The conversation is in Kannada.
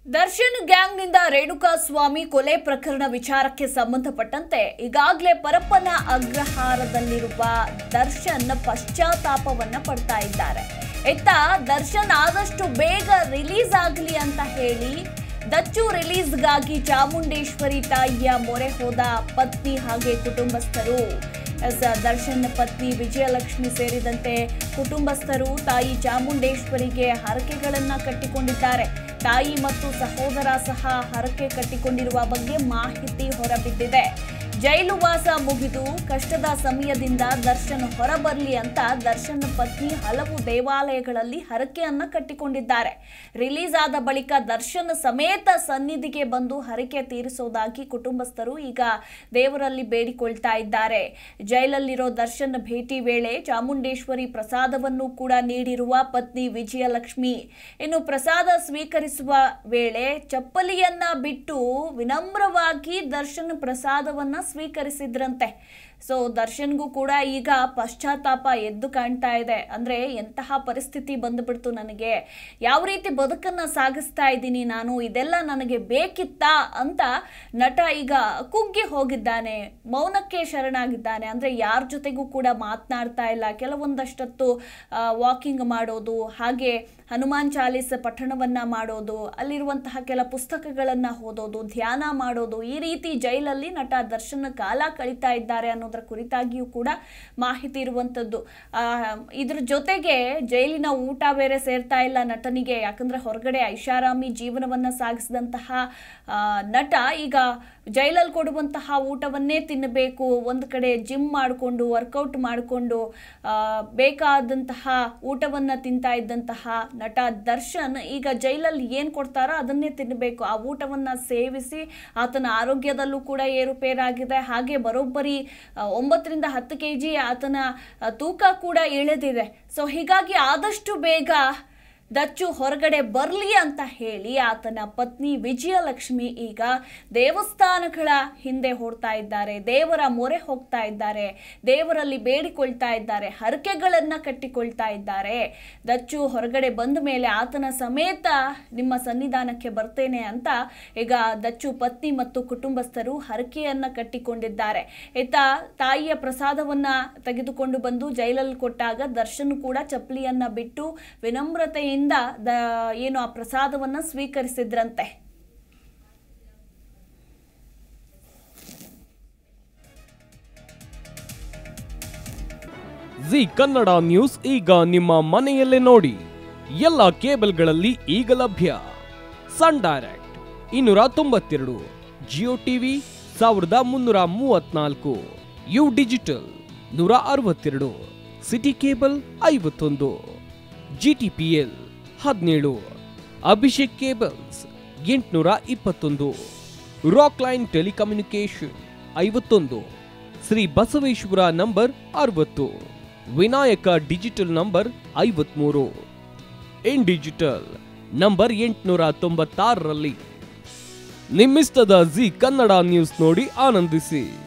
ದರ್ಶನ್ ಗ್ಯಾಂಗ್ನಿಂದ ರೇಣುಕಾ ಸ್ವಾಮಿ ಕೊಲೆ ಪ್ರಕರಣ ವಿಚಾರಕ್ಕೆ ಸಂಬಂಧಪಟ್ಟಂತೆ ಈಗಾಗಲೇ ಪರಪ್ಪನ ಅಗ್ರಹಾರದಲ್ಲಿರುವ ದರ್ಶನ್ ಪಶ್ಚಾತ್ತಾಪವನ್ನ ಪಡ್ತಾ ಇದ್ದಾರೆ ಇತ್ತ ದರ್ಶನ್ ಆದಷ್ಟು ಬೇಗ ರಿಲೀಸ್ ಆಗಲಿ ಅಂತ ಹೇಳಿ ದಚ್ಚು ರಿಲೀಸ್ಗಾಗಿ ಚಾಮುಂಡೇಶ್ವರಿ ತಾಯಿಯ ಮೊರೆ ಹೋದ ಪತ್ನಿ ಹಾಗೆ ಕುಟುಂಬಸ್ಥರು ಎಸ್ ದರ್ಶನ್ ಪತ್ನಿ ವಿಜಯಲಕ್ಷ್ಮಿ ಸೇರಿದಂತೆ ಕುಟುಂಬಸ್ಥರು ತಾಯಿ ಚಾಮುಂಡೇಶ್ವರಿಗೆ ಹರಕೆಗಳನ್ನ ಕಟ್ಟಿಕೊಂಡಿದ್ದಾರೆ ತಾಯಿ ಮತ್ತು ಸಹೋದರ ಸಹ ಹರಕೆ ಕಟ್ಟಿಕೊಂಡಿರುವ ಬಗ್ಗೆ ಮಾಹಿತಿ ಹೊರಬಿದ್ದಿದೆ ಜೈಲು ವಾಸ ಮುಗಿದು ಕಷ್ಟದ ಸಮಯದಿಂದ ದರ್ಶನ್ ಹೊರಬರಲಿ ಅಂತ ದರ್ಶನ್ ಪತ್ನಿ ಹಲವು ದೇವಾಲಯಗಳಲ್ಲಿ ಹರಕೆಯನ್ನ ಕಟ್ಟಿಕೊಂಡಿದ್ದಾರೆ ರಿಲೀಸ್ ಆದ ಬಳಿಕ ದರ್ಶನ್ ಸಮೇತ ಸನ್ನಿಧಿಗೆ ಬಂದು ಹರಕೆ ತೀರಿಸೋದಾಗಿ ಕುಟುಂಬಸ್ಥರು ಈಗ ದೇವರಲ್ಲಿ ಬೇಡಿಕೊಳ್ತಾ ಇದ್ದಾರೆ ಜೈಲಲ್ಲಿರೋ ದರ್ಶನ್ ಭೇಟಿ ವೇಳೆ ಚಾಮುಂಡೇಶ್ವರಿ ಪ್ರಸಾದವನ್ನು ಕೂಡ ನೀಡಿರುವ ಪತ್ನಿ ವಿಜಯಲಕ್ಷ್ಮಿ ಇನ್ನು ಪ್ರಸಾದ ಸ್ವೀಕರಿಸುವ ವೇಳೆ ಚಪ್ಪಲಿಯನ್ನ ಬಿಟ್ಟು ವಿನಮ್ರವಾಗಿ ದರ್ಶನ್ ಪ್ರಸಾದವನ್ನ ಸ್ವೀಕರಿಸಿದ್ರಂತೆ ಸೊ ದರ್ಶನ್ಗೂ ಕೂಡ ಈಗ ಪಶ್ಚಾತ್ತಾಪ ಎದ್ದು ಕಾಣ್ತಾ ಇದೆ ಅಂದ್ರೆ ಎಂತಹ ಪರಿಸ್ಥಿತಿ ಬಂದುಬಿಡ್ತು ನನಗೆ ಯಾವ ರೀತಿ ಬದುಕನ್ನ ಸಾಗಿಸ್ತಾ ಇದ್ದೀನಿ ನಾನು ಇದೆಲ್ಲ ನನಗೆ ಬೇಕಿತ್ತಾ ಅಂತ ನಟ ಈಗ ಕುಗ್ಗಿ ಹೋಗಿದ್ದಾನೆ ಮೌನಕ್ಕೆ ಶರಣಾಗಿದ್ದಾನೆ ಅಂದ್ರೆ ಯಾರ ಜೊತೆಗೂ ಕೂಡ ಮಾತನಾಡ್ತಾ ಇಲ್ಲ ಕೆಲವೊಂದಷ್ಟತ್ತು ವಾಕಿಂಗ್ ಮಾಡೋದು ಹಾಗೆ ಹನುಮಾನ್ ಚಾಲೀಸ್ ಪಠಣವನ್ನ ಮಾಡೋದು ಅಲ್ಲಿರುವಂತಹ ಕೆಲ ಪುಸ್ತಕಗಳನ್ನ ಓದೋದು ಧ್ಯಾನ ಮಾಡೋದು ಈ ರೀತಿ ಜೈಲಲ್ಲಿ ನಟ ದರ್ಶನ್ ಕಾಲ ಕಳೀತಾ ಇದ್ದಾರೆ ಅನ್ನೋದರ ಕುರಿತಾಗಿಯೂ ಕೂಡ ಮಾಹಿತಿ ಇರುವಂಥದ್ದು ಆ, ಇದ್ರ ಜೊತೆಗೆ ಜೈಲಿನ ಊಟ ಬೇರೆ ಸೇರ್ತಾ ಇಲ್ಲ ನಟನಿಗೆ ಯಾಕಂದ್ರೆ ಹೊರಗಡೆ ಐಷಾರಾಮಿ ಜೀವನವನ್ನ ಸಾಗಿಸಿದಂತಹ ಆ, ನಟ ಈಗ ಜೈಲಲ್ಲಿ ಕೊಡುವಂತಹ ಊಟವನ್ನೇ ತಿನ್ನಬೇಕು ಒಂದು ಕಡೆ ಜಿಮ್ ಮಾಡಿಕೊಂಡು ವರ್ಕೌಟ್ ಮಾಡಿಕೊಂಡು ಬೇಕಾದಂತಹ ಊಟವನ್ನ ತಿಂತಾ ಇದ್ದಂತಹ ನಟ ದರ್ಶನ್ ಈಗ ಜೈಲಲ್ಲಿ ಏನು ಕೊಡ್ತಾರೋ ಅದನ್ನೇ ತಿನ್ನಬೇಕು ಆ ಊಟವನ್ನ ಸೇವಿಸಿ ಆತನ ಆರೋಗ್ಯದಲ್ಲೂ ಕೂಡ ಏರುಪೇರಾಗಿದೆ ಹಾಗೆ ಬರೋಬ್ಬರಿ ಆ, ಒಂಬತ್ತರಿಂದ ಹತ್ತು ಕೆ ಜಿ ಆತನ ಆ, ತೂಕ ಕೂಡ ಇಳಿದಿದೆ ಸೊ ಹೀಗಾಗಿ ಆದಷ್ಟು ಬೇಗ ದಚ್ಚು ಹೊರಗಡೆ ಬರಲಿ ಅಂತ ಹೇಳಿ ಆತನ ಪತ್ನಿ ವಿಜಯಲಕ್ಷ್ಮಿ ಈಗ ದೇವಸ್ಥಾನಗಳ ಹಿಂದೆ ಹೊಡ್ತಾ ಇದ್ದಾರೆ ದೇವರ ಮೊರೆ ಹೋಗ್ತಾ ಇದ್ದಾರೆ ದೇವರಲ್ಲಿ ಬೇಡಿಕೊಳ್ತಾ ಇದ್ದಾರೆ ಹರಕೆಗಳನ್ನ ಕಟ್ಟಿಕೊಳ್ತಾ ಇದ್ದಾರೆ ದಚ್ಚು ಹೊರಗಡೆ ಬಂದ ಮೇಲೆ ಆತನ ಸಮೇತ ನಿಮ್ಮ ಸನ್ನಿಧಾನಕ್ಕೆ ಬರ್ತೇನೆ ಅಂತ ಈಗ ದಚ್ಚು ಪತ್ನಿ ಮತ್ತು ಕುಟುಂಬಸ್ಥರು ಹರಕೆಯನ್ನ ಕಟ್ಟಿಕೊಂಡಿದ್ದಾರೆ ಇತ್ತ ತಾಯಿಯ ಪ್ರಸಾದವನ್ನ ತೆಗೆದುಕೊಂಡು ಬಂದು ಜೈಲಲ್ಲಿ ಕೊಟ್ಟಾಗ ದರ್ಶನ್ ಕೂಡ ಚಪ್ಪಲಿಯನ್ನ ಬಿಟ್ಟು ವಿನಮ್ರತೆಯಿಂದ ದ ಏನು ಆ ಪ್ರಸಾದವನ್ನ ಸ್ವೀಕರಿಸಿದ್ರಂತೆ ಜಿ ಕನ್ನಡ ನ್ಯೂಸ್ ಈಗ ನಿಮ್ಮ ಮನೆಯಲ್ಲೇ ನೋಡಿ ಎಲ್ಲ ಕೇಬಲ್ಗಳಲ್ಲಿ ಈಗ ಲಭ್ಯ ಸನ್ ಡೈರೆಕ್ಟ್ ಇನ್ನೂರ ತೊಂಬತ್ತೆರಡು ಜಿಯೋ ಟಿವಿ ಸಾವಿರದ ಮುನ್ನೂರ ಮೂವತ್ನಾಲ್ಕು ಯು ಡಿಜಿಟಲ್ ನೂರ ಅರವತ್ತೆರಡು ಸಿಟಿ ಕೇಬಲ್ ಐವತ್ತೊಂದು ಜಿ ಟಿ ಪಿ ಎಲ್ ಹದಿನೇಳು ಅಭಿಷೇಕ್ ಕೇಬಲ್ಸ್ ಎಂಟುನೂರ ಇಪ್ಪತ್ತೊಂದು ರಾಕ್ ಲೈನ್ ಟೆಲಿಕಮ್ಯುನಿಕೇಶನ್ ಐವತ್ತೊಂದು ಶ್ರೀ ಬಸವೇಶ್ವರ ನಂಬರ್ ಅರವತ್ತು ವಿನಾಯಕ ಡಿಜಿಟಲ್ ನಂಬರ್ ಐವತ್ಮೂರು ಇನ್ ಡಿಜಿಟಲ್ ನಂಬರ್ ಎಂಟುನೂರ ತೊಂಬತ್ತಾರರಲ್ಲಿ ನಿಮ್ಮಿಸ್ತದ ಜಿ ಕನ್ನಡ ನ್ಯೂಸ್ ನೋಡಿ ಆನಂದಿಸಿ